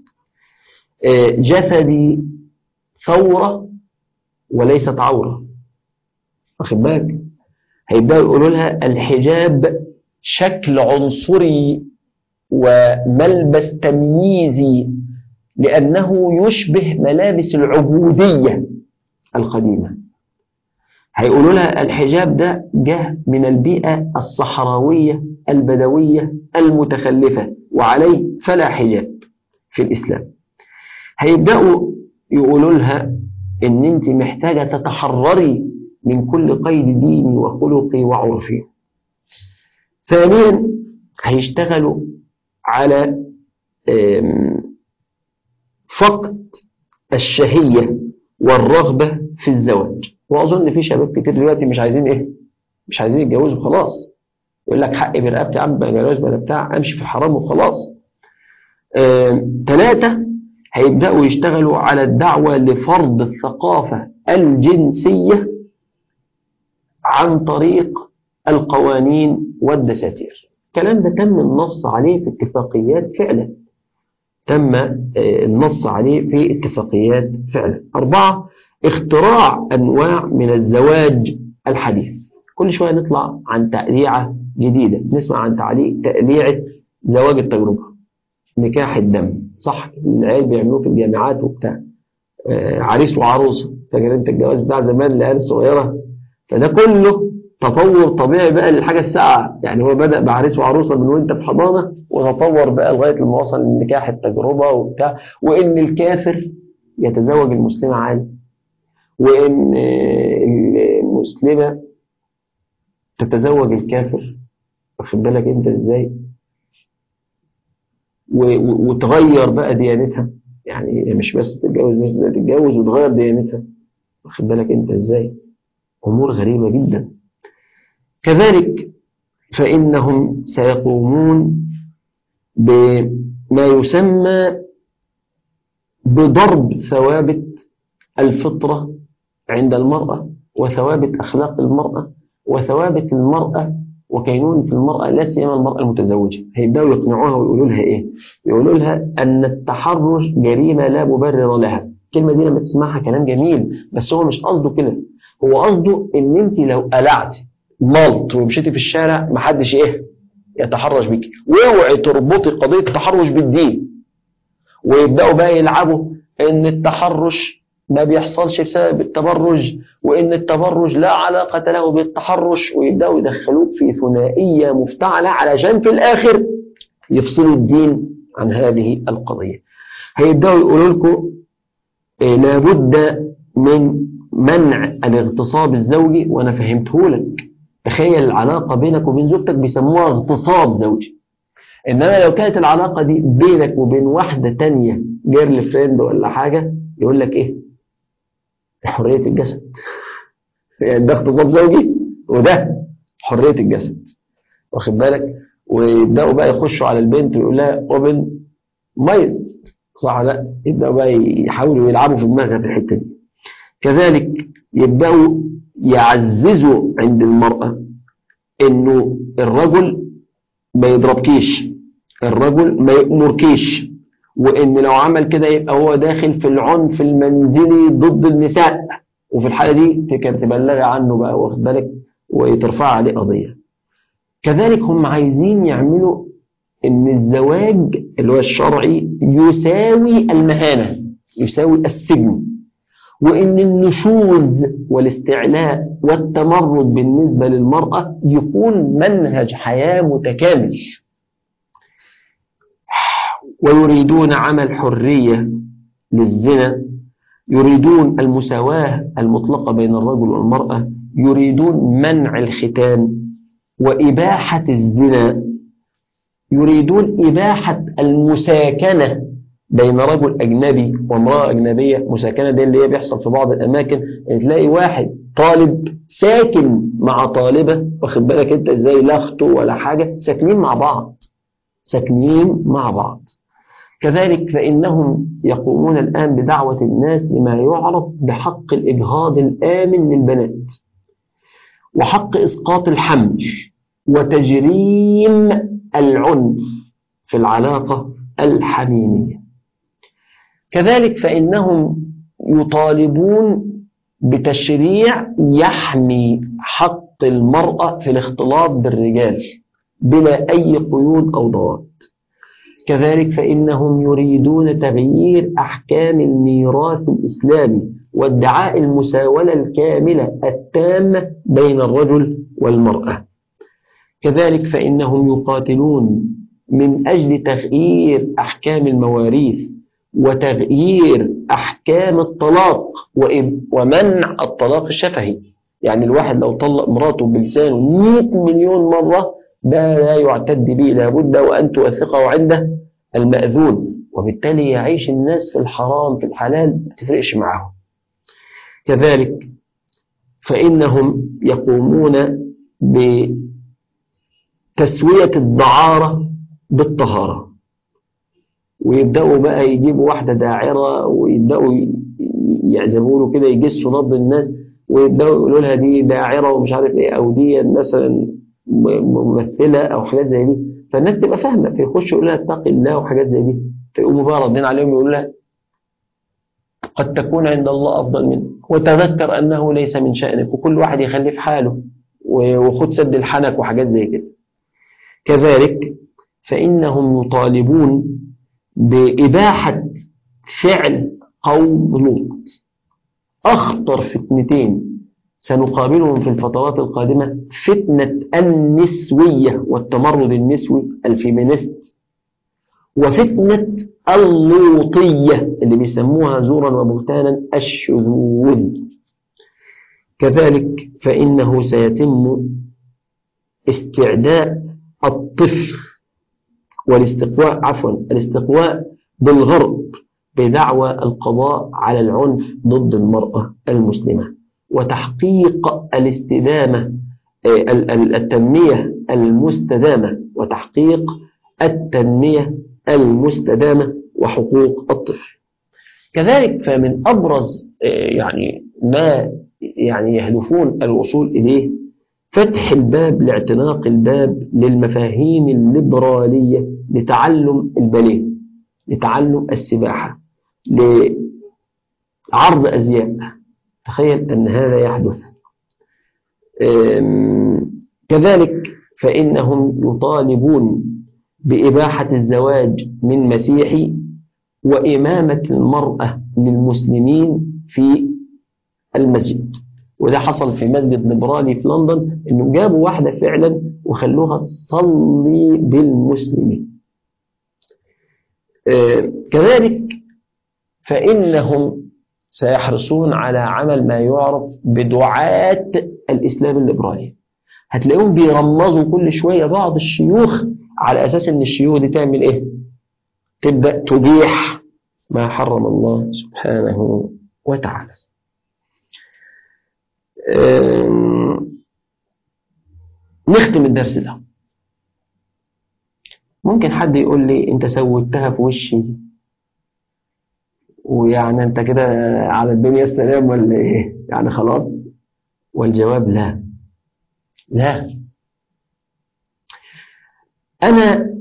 جسدي ثورة وليست عورة واخد بالك هيبدأوا يقولوا لها الحجاب شكل عنصري وملبس تمييزي لأنه يشبه ملابس العبودية القديمة هيقولوا لها الحجاب ده جه من البيئة الصحراوية البدوية المتخلفة وعليه فلا حجاب في الإسلام هيبدأوا يقولوا لها إن أنت محتاجة تتحرري من كل قيد ديني وخلقي وعرفي ثانيا هيشتغلوا على فقد الشهية والرغبة في الزواج وأظن في شباب كتير دلوقتي مش عايزين إيه مش عايزين يتجوزوا خلاص يقول لك حقي برقبتي عم بجواز بلا بتاع أمشي في الحرام وخلاص ثلاثة هيبدأوا يشتغلوا على الدعوة لفرض الثقافة الجنسية عن طريق القوانين والدساتير الكلام ده تم النص عليه في اتفاقيات فعلا تم النص عليه في اتفاقيات فعلا أربعة اختراع أنواع من الزواج الحديث كل شوية نطلع عن تأليعة جديدة نسمع عن تعليق تأليعة زواج التجربة نكاح الدم صح العيال بيعملوه في الجامعات وبتاع آه عريس وعروسة فاكر انت الجواز بتاع زمان العيال الصغيرة فده كله تطور طبيعي بقى للحاجة الساعة يعني هو بدأ بعريس وعروسة من وانت في حضانة وتطور بقى لغاية لما وصل لنكاح التجربة وبتاع وإن الكافر يتزوج المسلمة عادي وإن المسلمة تتزوج الكافر واخد بالك انت ازاي وتغير بقى ديانتها يعني مش بس تتجوز بس ده تتجوز وتغير ديانتها واخد بالك انت ازاي امور غريبه جدا كذلك فانهم سيقومون بما يسمى بضرب ثوابت الفطره عند المراه وثوابت اخلاق المراه وثوابت المراه وكينونة المرأة لا سيما المرأة المتزوجة هيبدأوا يقنعوها ويقولوا لها إيه؟ يقولوا لها أن التحرش جريمة لا مبرر لها الكلمة دي لما تسمعها كلام جميل بس هو مش قصده كده هو قصده إن أنت لو قلعتي ملط ومشيتي في الشارع محدش ايه يتحرش بيك واوعي تربطي قضيه التحرش بالدين ويبداوا بقى يلعبوا ان التحرش ما بيحصلش بسبب التبرج وان التبرج لا علاقه له بالتحرش ويبداوا يدخلوك في ثنائيه مفتعله علشان في الاخر يفصلوا الدين عن هذه القضيه هيبداوا يقولوا لكم إيه لابد من منع الاغتصاب الزوجي وانا فهمته لك تخيل العلاقه بينك وبين زوجتك بيسموها اغتصاب زوجي انما لو كانت العلاقه دي بينك وبين واحده تانية جيرل فريند ولا حاجه يقول لك ايه حريه الجسد يعني ده اغتصاب زوجي وده حريه الجسد واخد بالك ويبداوا بقى يخشوا على البنت ويقول لها اوبن مايند صح لا يبداوا بقى يحاولوا يلعبوا في دماغها في الحته دي كذلك يبداوا يعززوا عند المراه انه الرجل ما يضربكيش الرجل ما يأمركيش وان لو عمل كده يبقى هو داخل في العنف المنزلي ضد النساء وفي الحاله دي كانت تبلغي عنه بقى واخد بالك وترفع عليه قضيه كذلك هم عايزين يعملوا ان الزواج اللي هو الشرعي يساوي المهانه يساوي السجن وان النشوز والاستعلاء والتمرد بالنسبه للمراه يكون منهج حياه متكامل ويريدون عمل حريه للزنا يريدون المساواه المطلقه بين الرجل والمراه يريدون منع الختان واباحه الزنا يريدون اباحه المساكنه بين رجل أجنبي وامرأة أجنبية مساكنة دي اللي هي بيحصل في بعض الأماكن تلاقي واحد طالب ساكن مع طالبة واخد بالك أنت إزاي لا أخته ولا حاجة ساكنين مع بعض ساكنين مع بعض كذلك فإنهم يقومون الآن بدعوة الناس لما يعرف بحق الإجهاض الآمن للبنات وحق إسقاط الحمل وتجريم العنف في العلاقة الحميمية كذلك فإنهم يطالبون بتشريع يحمي حق المرأة في الاختلاط بالرجال بلا أي قيود أو ضوابط كذلك فإنهم يريدون تغيير أحكام الميراث الإسلامي وادعاء المساولة الكاملة التامة بين الرجل والمرأة كذلك فإنهم يقاتلون من أجل تغيير أحكام المواريث وتغيير أحكام الطلاق ومنع الطلاق الشفهي يعني الواحد لو طلق مراته بلسانه 100 مليون مرة ده لا يعتد به لابد وأن توثقه عنده المأذون وبالتالي يعيش الناس في الحرام في الحلال ما تفرقش معهم كذلك فإنهم يقومون بتسوية الدعارة بالطهارة ويبدأوا بقى يجيبوا واحدة داعرة ويبدأوا يعزموا له كده يجسوا نبض الناس ويبدأوا يقولوا لها دي داعرة ومش عارف ايه أو دي مثلا ممثلة أو حاجات زي دي فالناس تبقى فاهمة فيخشوا يقولوا لها اتقي الله وحاجات زي دي فيقوموا بقى ردين عليهم يقولوا لها قد تكون عند الله أفضل منك وتذكر أنه ليس من شأنك وكل واحد يخليه في حاله وخد سد الحنك وحاجات زي كده كذلك فإنهم يطالبون بإباحة فعل قوم لوط أخطر فتنتين سنقابلهم في الفترات القادمة فتنة النسوية والتمرد النسوي الفيمينيست وفتنة اللوطية اللي بيسموها زورا وبهتانا الشذوذ كذلك فإنه سيتم استعداء الطفل والاستقواء عفوا الاستقواء بالغرب بدعوى القضاء على العنف ضد المرأة المسلمة وتحقيق الاستدامة التنمية المستدامة وتحقيق التنمية المستدامة وحقوق الطفل كذلك فمن أبرز يعني ما يعني يهدفون الوصول إليه فتح الباب لاعتناق الباب للمفاهيم الليبرالية لتعلم الباليه لتعلم السباحة لعرض أزياء تخيل أن هذا يحدث كذلك فإنهم يطالبون بإباحة الزواج من مسيحي وإمامة المرأة للمسلمين في المسجد وده حصل في مسجد نبراني في لندن انه جابوا واحدة فعلا وخلوها تصلي بالمسلمين آه كذلك فإنهم سيحرصون على عمل ما يعرف بدعاة الإسلام الليبرالي هتلاقيهم بيرمزوا كل شوية بعض الشيوخ على أساس أن الشيوخ دي تعمل إيه تبدأ تبيح ما حرم الله سبحانه وتعالى نختم الدرس ده ممكن حد يقول لي انت سويتها في وشي ويعني انت كده على الدنيا السلام ولا ايه يعني خلاص والجواب لا لا انا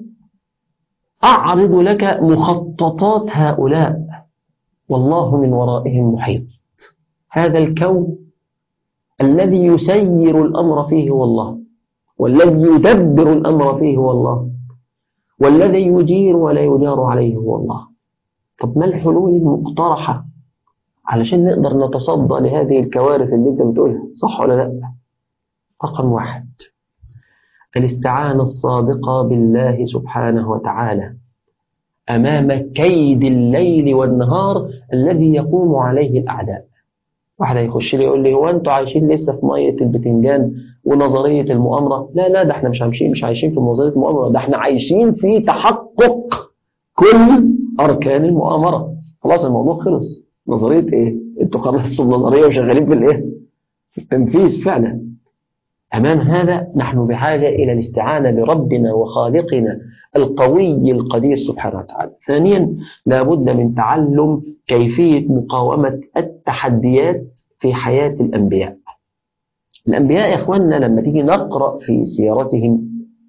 اعرض لك مخططات هؤلاء والله من ورائهم محيط هذا الكون الذي يسير الأمر فيه هو الله والذي يدبر الأمر فيه هو الله والذي يجير ولا يجار عليه هو الله طب ما الحلول المقترحة علشان نقدر نتصدى لهذه الكوارث اللي انت بتقولها صح ولا لا رقم واحد الاستعانة الصادقة بالله سبحانه وتعالى أمام كيد الليل والنهار الذي يقوم عليه الأعداء واحد هيخش لي يقول لي هو انتوا عايشين لسه في ميه البتنجان ونظريه المؤامره لا لا ده احنا مش عايشين مش عايشين في نظريه المؤامره ده احنا عايشين في تحقق كل اركان المؤامره خلاص الموضوع خلص نظريه ايه انتوا خلصتوا النظريه وشغالين في الايه في التنفيذ فعلا امام هذا نحن بحاجه الى الاستعانه بربنا وخالقنا القوي القدير سبحانه وتعالى ثانيا لابد من تعلم كيفيه مقاومه التحديات في حياة الأنبياء الأنبياء يا إخواننا لما تيجي نقرأ في سيرتهم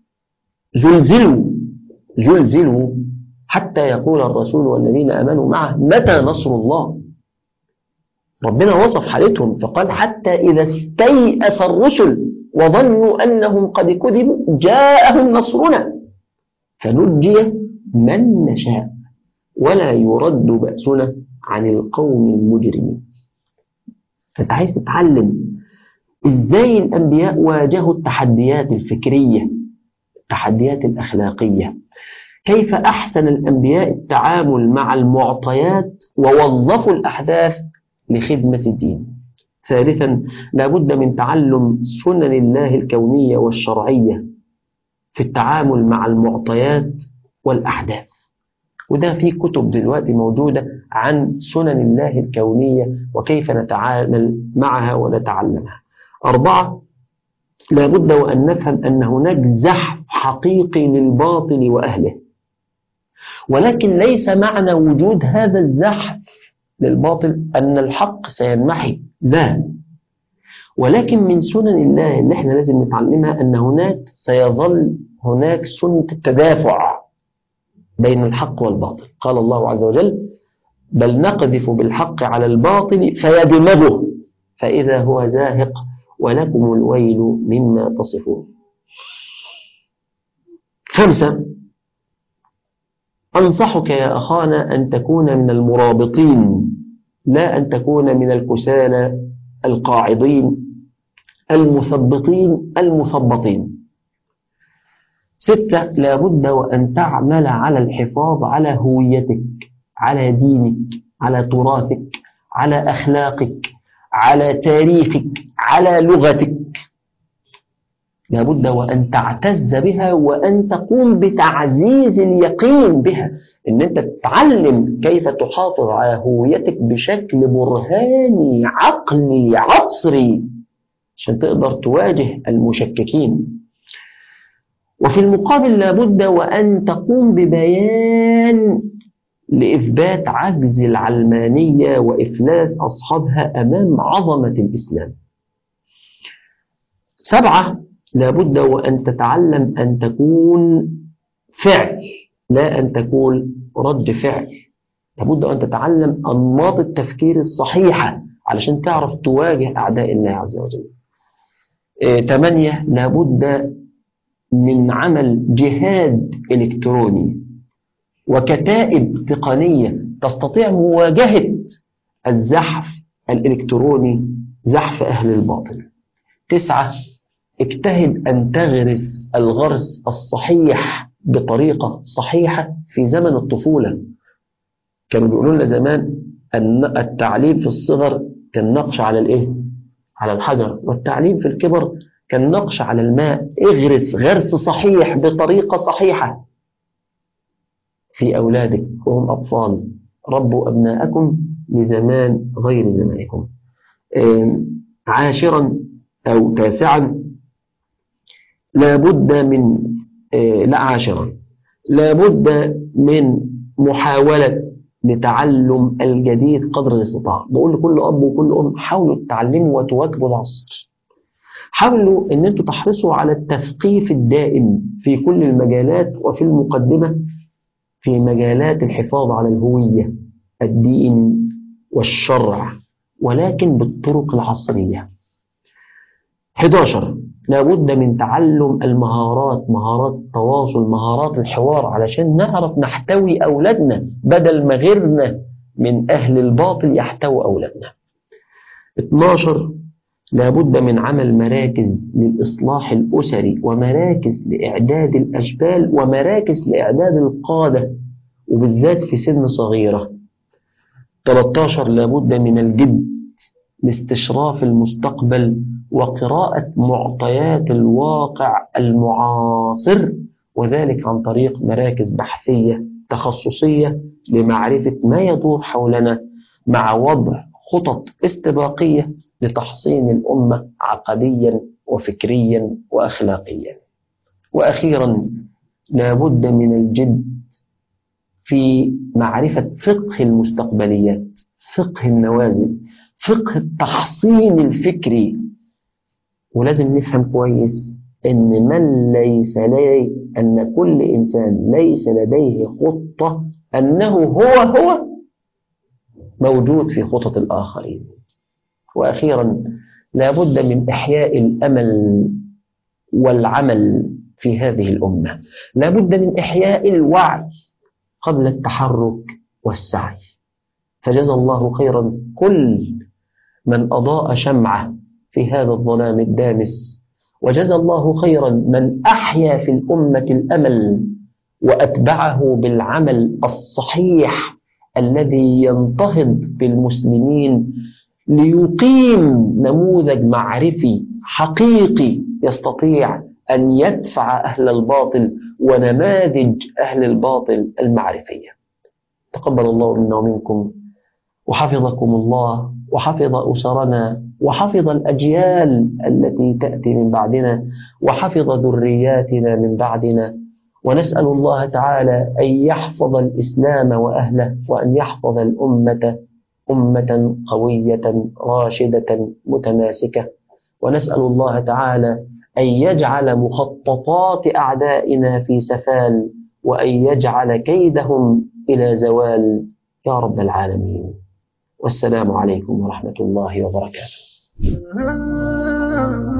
زلزلوا زلزلوا حتى يقول الرسول والذين آمنوا معه متى نصر الله ربنا وصف حالتهم فقال حتى إذا استيأس الرسل وظنوا أنهم قد كذبوا جاءهم نصرنا فنجي من نشاء ولا يرد بأسنا عن القوم المجرمين فانت عايز تتعلم ازاي الانبياء واجهوا التحديات الفكريه التحديات الاخلاقيه كيف احسن الانبياء التعامل مع المعطيات ووظفوا الاحداث لخدمه الدين ثالثا لابد من تعلم سنن الله الكونيه والشرعيه في التعامل مع المعطيات والاحداث وده في كتب دلوقتي موجودة عن سنن الله الكونية وكيف نتعامل معها ونتعلمها أربعة لابد وأن نفهم أن هناك زحف حقيقي للباطل وأهله ولكن ليس معنى وجود هذا الزحف للباطل أن الحق سينمحي لا ولكن من سنن الله اللي احنا لازم نتعلمها أن هناك سيظل هناك سنة التدافع بين الحق والباطل قال الله عز وجل بل نقذف بالحق على الباطل فيدمغه فإذا هو زاهق ولكم الويل مما تصفون خمسة أنصحك يا أخانا أن تكون من المرابطين لا أن تكون من الكسالى القاعدين المثبطين المثبطين ستة لابد وأن تعمل على الحفاظ على هويتك على دينك على تراثك على أخلاقك على تاريخك على لغتك لابد وأن تعتز بها وأن تقوم بتعزيز اليقين بها إن أنت تتعلم كيف تحافظ على هويتك بشكل برهاني عقلي عصري عشان تقدر تواجه المشككين وفي المقابل لابد وأن تقوم ببيان لإثبات عجز العلمانية وإفلاس أصحابها أمام عظمة الإسلام سبعة لابد وأن تتعلم أن تكون فعل لا أن تكون رد فعل لابد أن تتعلم أنماط التفكير الصحيحة علشان تعرف تواجه أعداء الله عز وجل ثمانية لابد من عمل جهاد إلكتروني وكتائب تقنية تستطيع مواجهة الزحف الإلكتروني زحف أهل الباطل تسعة اجتهد أن تغرس الغرس الصحيح بطريقة صحيحة في زمن الطفولة كانوا بيقولوا لنا زمان أن التعليم في الصغر كان نقش على الإيه؟ على الحجر والتعليم في الكبر كان نقش على الماء اغرس غرس صحيح بطريقة صحيحة في أولادك وهم أطفال ربوا أبناءكم لزمان غير زمانكم عاشرا أو تاسعا لابد من لا عاشرا لابد من محاولة لتعلم الجديد قدر الاستطاعة بقول لكل أب وكل أم حاولوا تتعلموا وتواكبوا العصر حاولوا أن أنتم تحرصوا على التثقيف الدائم في كل المجالات وفي المقدمة في مجالات الحفاظ على الهوية الدين والشرع ولكن بالطرق العصرية 11 لابد من تعلم المهارات مهارات التواصل مهارات الحوار علشان نعرف نحتوي أولادنا بدل ما غيرنا من أهل الباطل يحتوي أولادنا 12 لابد من عمل مراكز للإصلاح الأسري ومراكز لإعداد الأشبال ومراكز لإعداد القادة وبالذات في سن صغيرة 13 لابد من الجد لاستشراف المستقبل وقراءة معطيات الواقع المعاصر وذلك عن طريق مراكز بحثية تخصصية لمعرفة ما يدور حولنا مع وضع خطط استباقية لتحصين الأمة عقديا وفكريا وأخلاقيا وأخيرا لابد من الجد في معرفة فقه المستقبليات فقه النوازل فقه التحصين الفكري ولازم نفهم كويس ان من ليس لي ان كل انسان ليس لديه خطة انه هو هو موجود في خطط الاخرين واخيرا لابد من احياء الامل والعمل في هذه الامه لابد من احياء الوعي قبل التحرك والسعي فجزى الله خيرا كل من اضاء شمعه في هذا الظلام الدامس وجزى الله خيرا من احيا في الامه الامل واتبعه بالعمل الصحيح الذي ينتهض بالمسلمين ليقيم نموذج معرفي حقيقي يستطيع أن يدفع أهل الباطل ونماذج أهل الباطل المعرفية تقبل الله منا ومنكم وحفظكم الله وحفظ أسرنا وحفظ الأجيال التي تأتي من بعدنا وحفظ ذرياتنا من بعدنا ونسأل الله تعالى أن يحفظ الإسلام وأهله وأن يحفظ الأمة أمة قوية راشدة متماسكة ونسأل الله تعالى أن يجعل مخططات أعدائنا في سفال وأن يجعل كيدهم إلى زوال يا رب العالمين والسلام عليكم ورحمة الله وبركاته